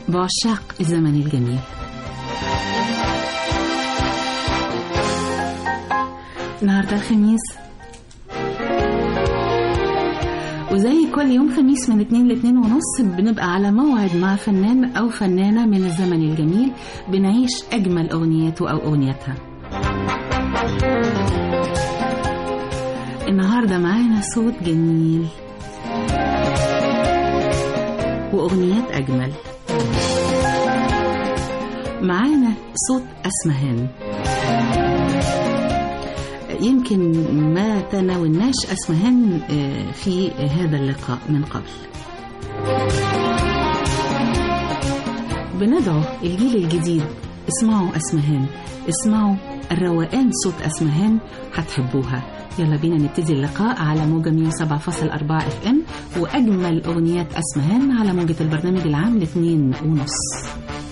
بعشاق الزمن الجميل النهارده الخميس وزي كل يوم خميس من اتنين لاتنين ونص بنبقى على موعد مع فنان أو فنانة من الزمن الجميل بنعيش أجمل أغنياته أو أغنيتها النهاردة معانا صوت جميل وأغنيات أجمل معانا صوت أسمهان يمكن ما تناولناش أسمهان آه، في هذا اللقاء من قبل بندعو الجيل الجديد اسمعوا أسمهان اسمعوا الروقان صوت أسمهان هتحبوها يلا بينا نبتدي اللقاء على موجة 107.4 اف ام وأجمل أغنيات أسمهان على موجة البرنامج العام لاثنين ونص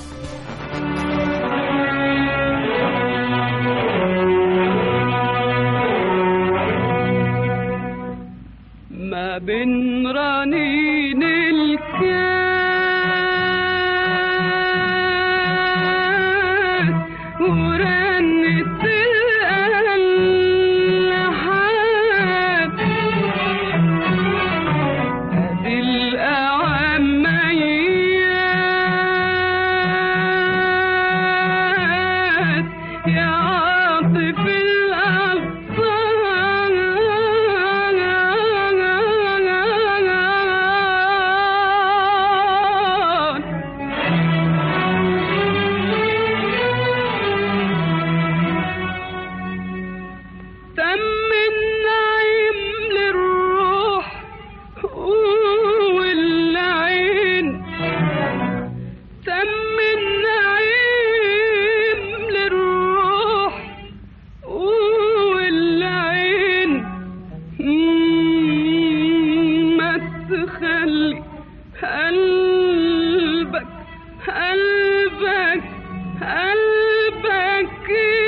ما بين رنين الكاس ورنة الألحان أدي الأعميات يا عاطف الأبطال تم النعيم للروح والعين تم النعيم للروح والعين ما تخلي قلبك قلبك قلبك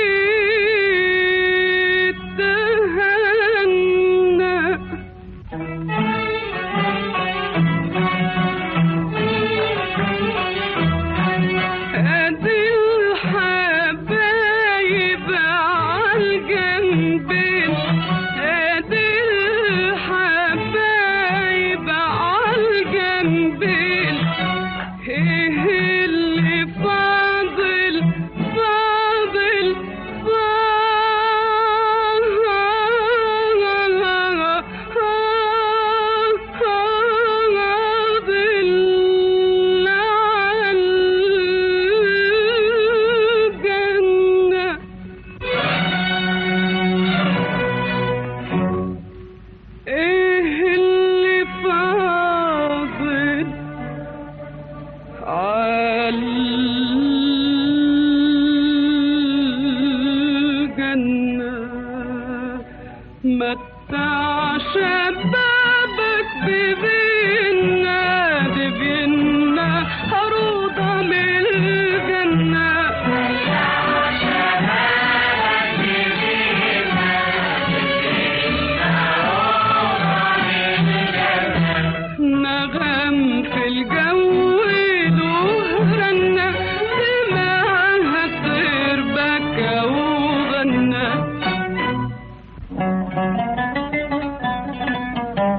يتهنى ادي الحبايب عالجنبين ادي الحبايب عالجنبين ايه اللي فاضل فاضل فاضل على الجنة ايه اللي فاضل عالجنة متع شبابك ببينا ببينا عروضة من الجنة نغم في الجو دهرنا سمعها الطير بكى وغنى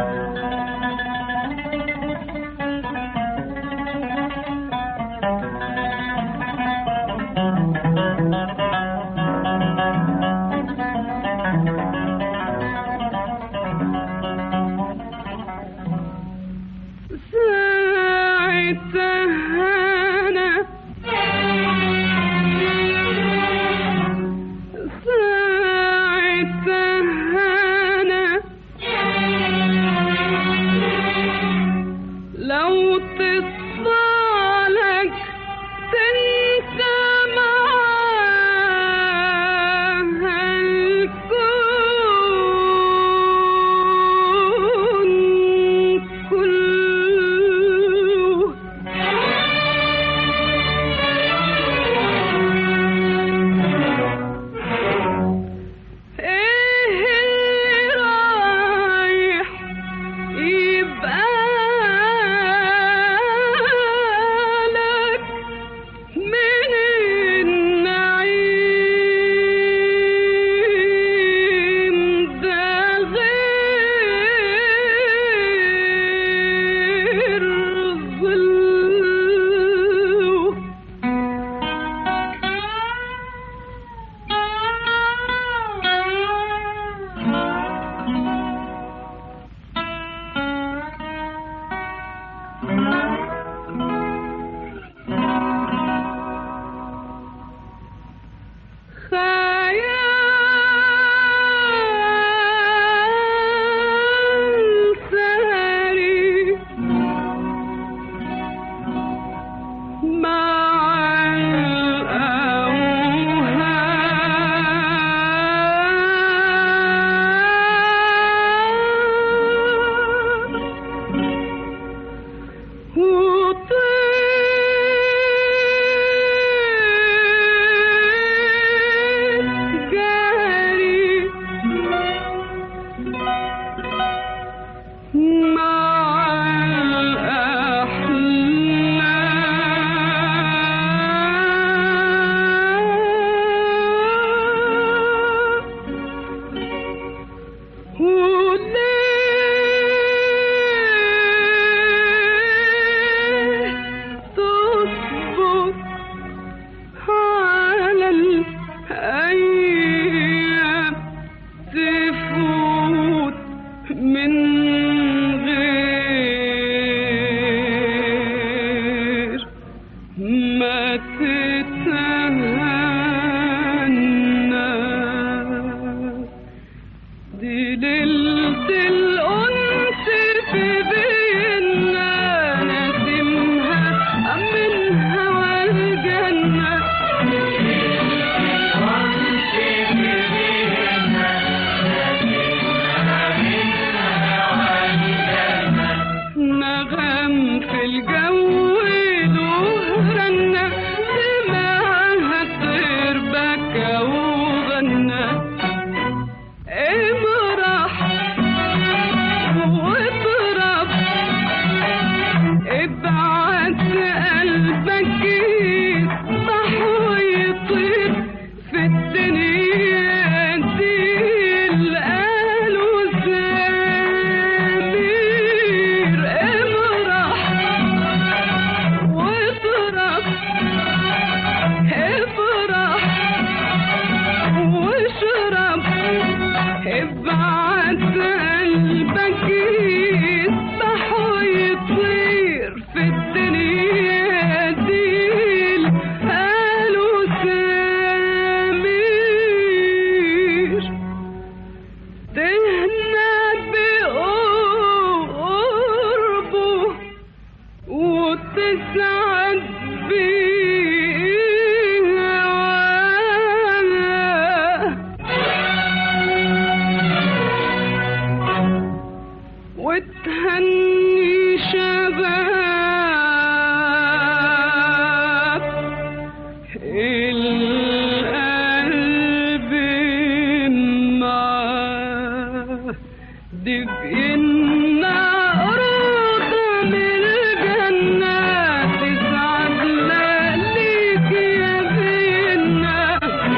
دي بإنا روضة من الجنة تسعد ليك يا بينا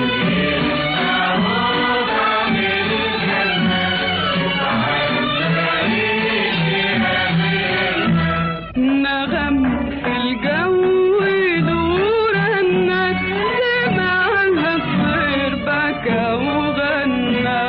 نغم في الجو دورنا سمعها الطير بكى وغنى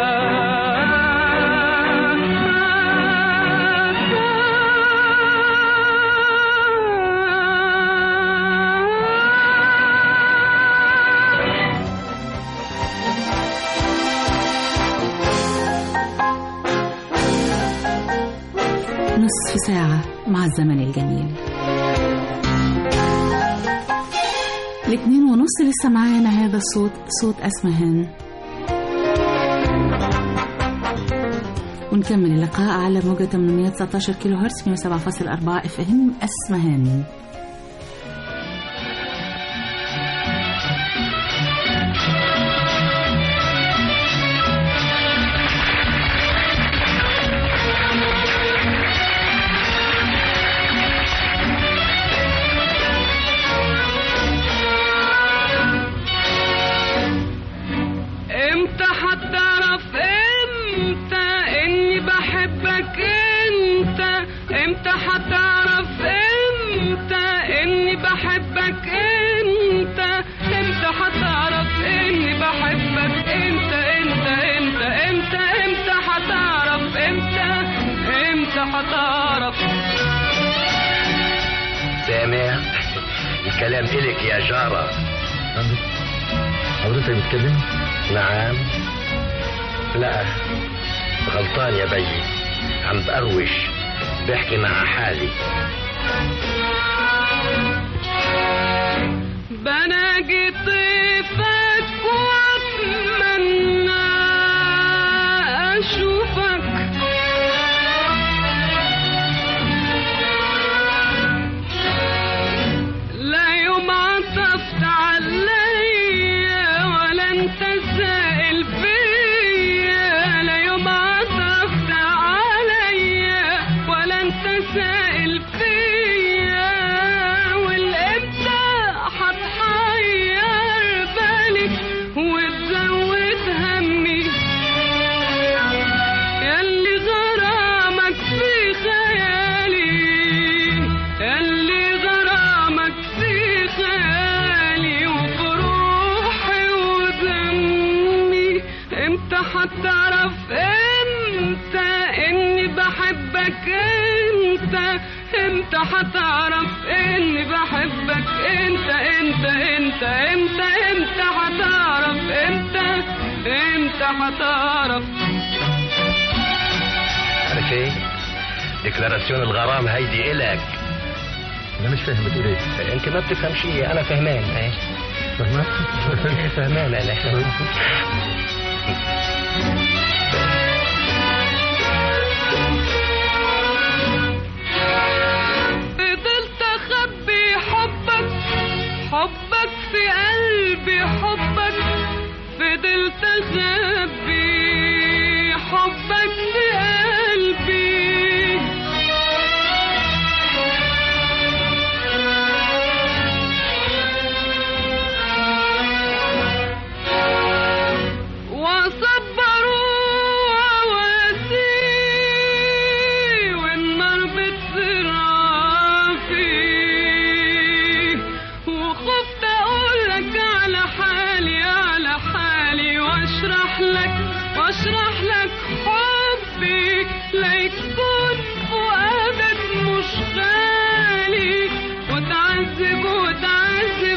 نصف ساعة مع الزمن الجميل الاثنين ونص لسه معانا هذا الصوت صوت أسمهان ونكمل اللقاء على موجة 819 كيلو هرتز 107.4 اف ام أسمهان امتى هتعرف امتى اني بحبك انت امتى هتعرف امتى اني بحبك انت امتى هتعرف اني بحبك انت انت انت امتى امتى هتعرف امتى امتى هتعرف سامع الكلام إلك يا جارة حضرتك بتكلمني؟ نعم لا غلطان يا بيي عم بقروش بحكي مع حالي بناجي طيفك واتمنى اشوفك لا يوم عطفت عليا ولا انت سائل فيا لا يوم عطفت عليا ولا انت سائل فيا والامتى هتحير بالي وتزود همي ياللي غرامك في خيالي ياللي غرامك في خيالي وفي روحي ودمي امتى هتعرف امتى اني بحبك انت امتى هتعرف اني بحبك انت انت انت امتى امتى هتعرف امتى امتى هتعرف عارف ايه ديكلاراسيون الغرام هيدي إلك انا مش فاهم بتقول ايه انت ما بتفهم شيء انا فهمان ايه فاهمة؟ فهمان انا فضلت اخبي حبك حبك في قلبي حبك فضلت اخبي حبك في قلبي وصبروا وواسي والنار بتزرع فيه وخفت اقولك على حالي على حالي واشرح لك واشرح لك حبي ليكون فؤادك مش غالي وتعذب وتعذب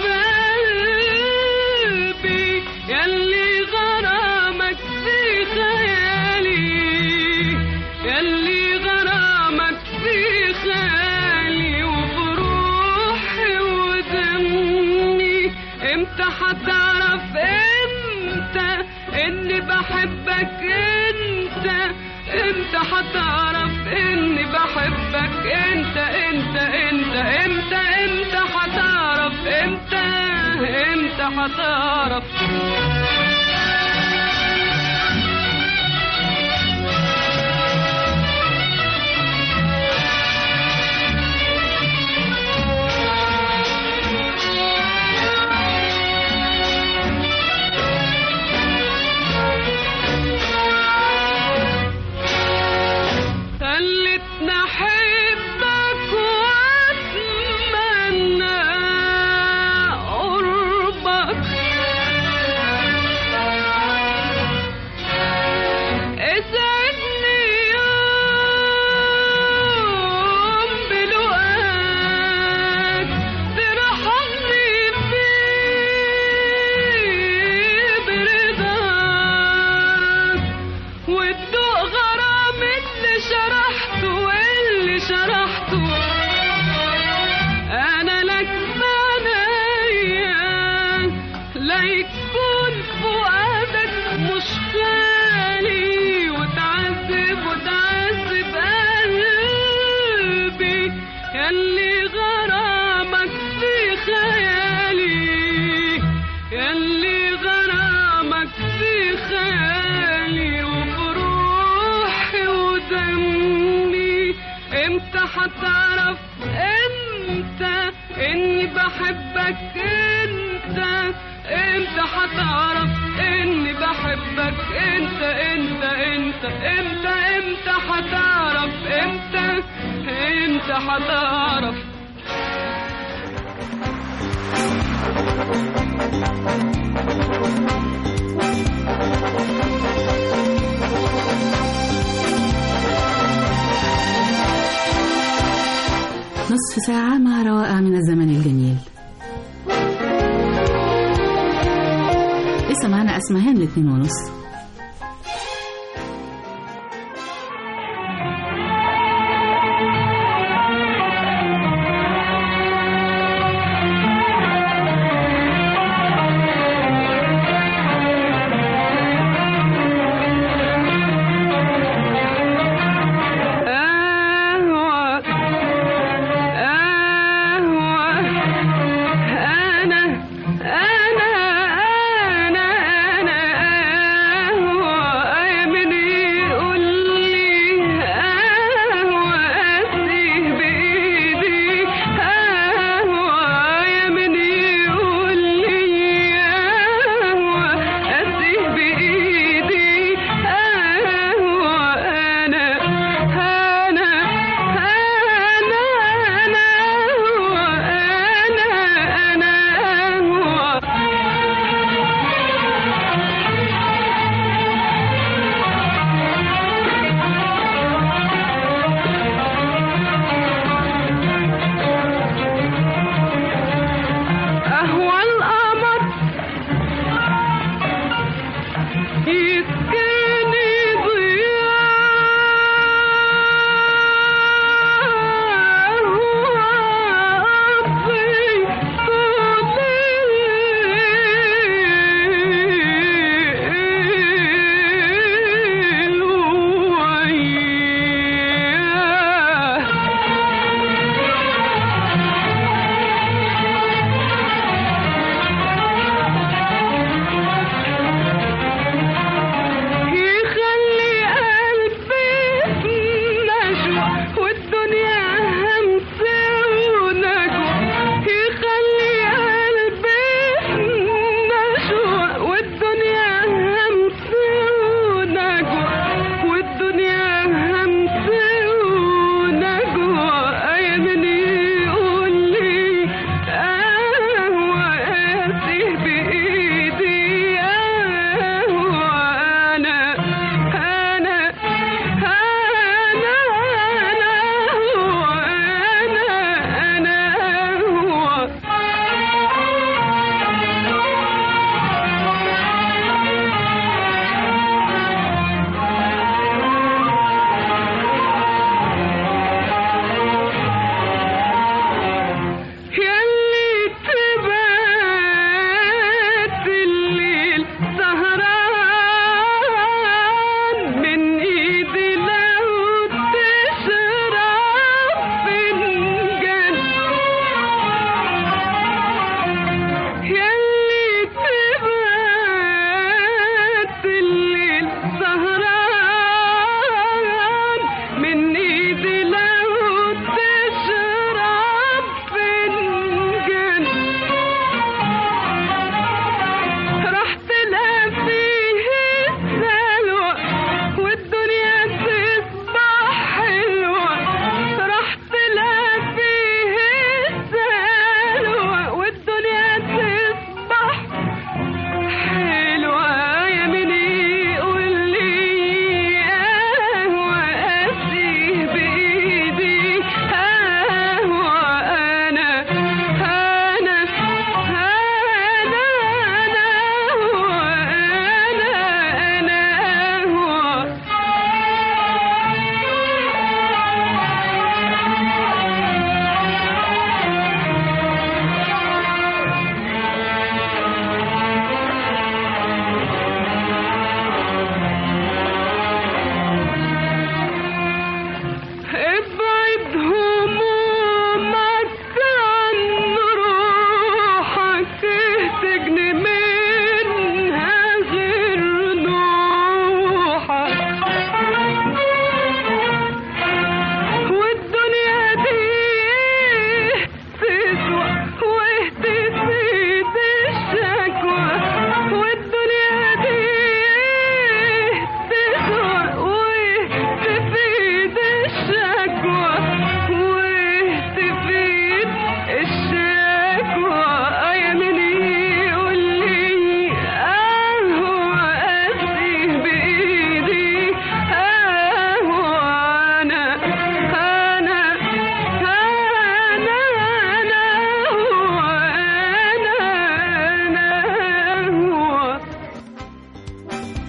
قلبي ياللي غرامك في خيالي ياللي غرامك في خيالي وفي روحي ودمي امتى هتعرف امتى اني بحبك انت امتى هتعرف اني بحبك انت انت انت امتى امتى هتعرف امتى امتى هتعرف خيالي وبروحي ودمي امتى هتعرف انت اني بحبك انت امتى هتعرف اني بحبك انت انت انت امتى امتى هتعرف امتى امتى هتعرف نصف ساعة مع روائع من الزمن الجميل لسه معانا أسمهان الاتنين ونص أهوى أهوى أنا أنا أنا أنا أهوى من يقول لي أهوى أسيه بإيدي أهوى من يقول لي أهوى أسيه بإيدي أهوى أنا أنا أنا أنا أهوى أنا أنا أهوى أهوى القمر يسكني ضياء الليل وياه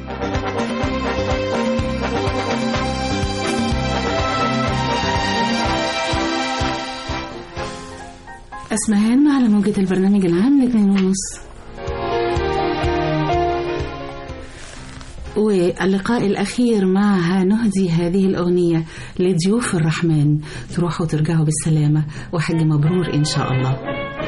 اسمهان على موجة البرنامج العام لاثنين ونص واللقاء الأخير معها نهدي هذه الأغنية لضيوف الرحمن تروحوا وترجعوا بالسلامة وحج مبرور إن شاء الله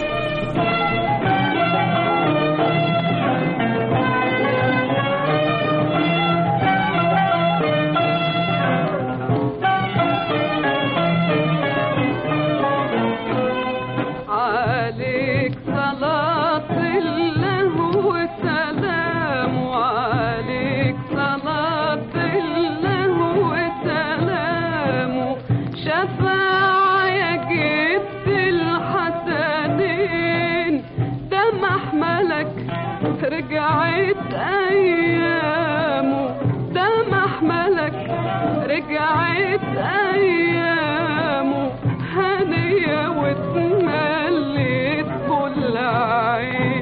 عليك صلاة الله وسلام عليك صلاة الله وسلام شفاعة يا جد الحسنين ده محملك رجعت أيامه ده محملك رجعت أيامه هنية واتمليت كل عين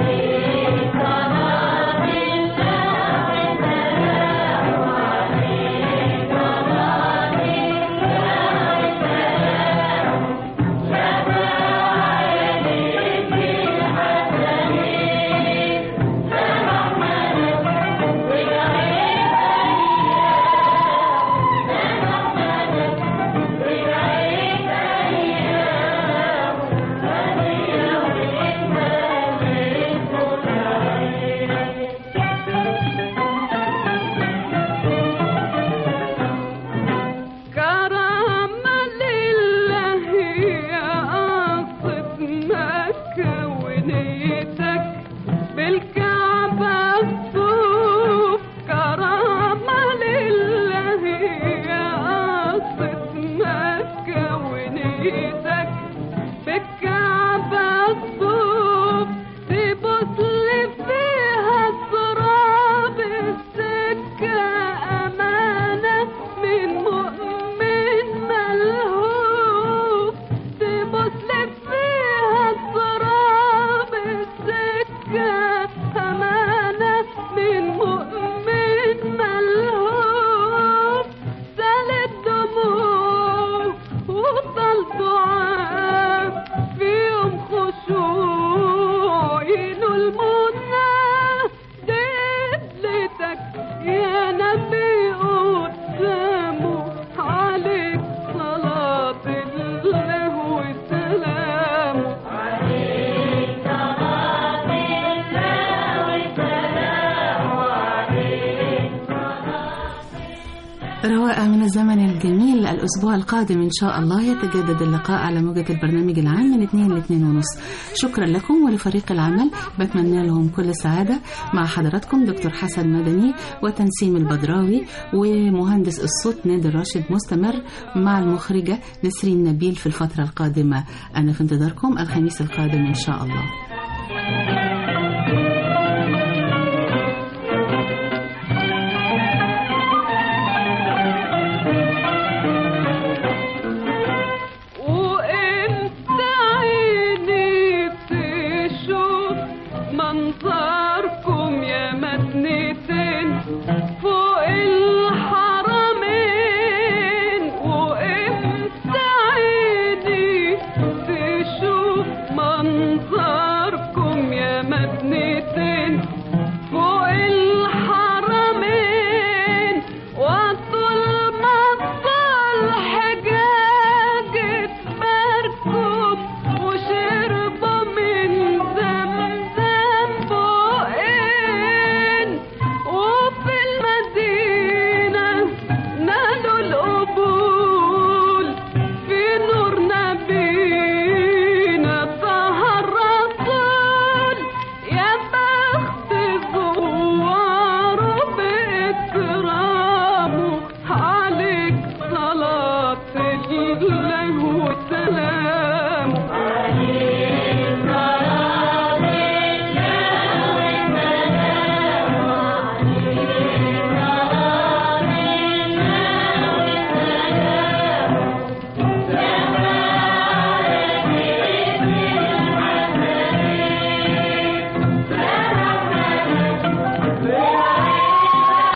كرامة لله يا قصة مكة ونيتك بالكعبة الصوف كرامة لله يا قصة مكة ونيتك بالكعبة الصوف تبص لي فيها تراب السكة أمانة من مؤمن ملهوف تبص لي فيها تراب السكة أمانة من مؤمن ملهوف سالت دموع وطل دعاء في يوم خشوع ينو المنى دبلتك يا نبي قدامه عليك صلاة الله وسلامه رواء من الزمن الجميل الأسبوع القادم إن شاء الله يتجدد اللقاء على موجة البرنامج العام من 2 ل 2 ونص شكرا لكم ولفريق العمل بتمنى لهم كل سعادة مع حضراتكم دكتور حسن مدني وتنسيم البدراوي ومهندس الصوت نادر راشد مستمر مع المخرجة نسرين نبيل في الفترة القادمة أنا في انتظاركم الخميس القادم إن شاء الله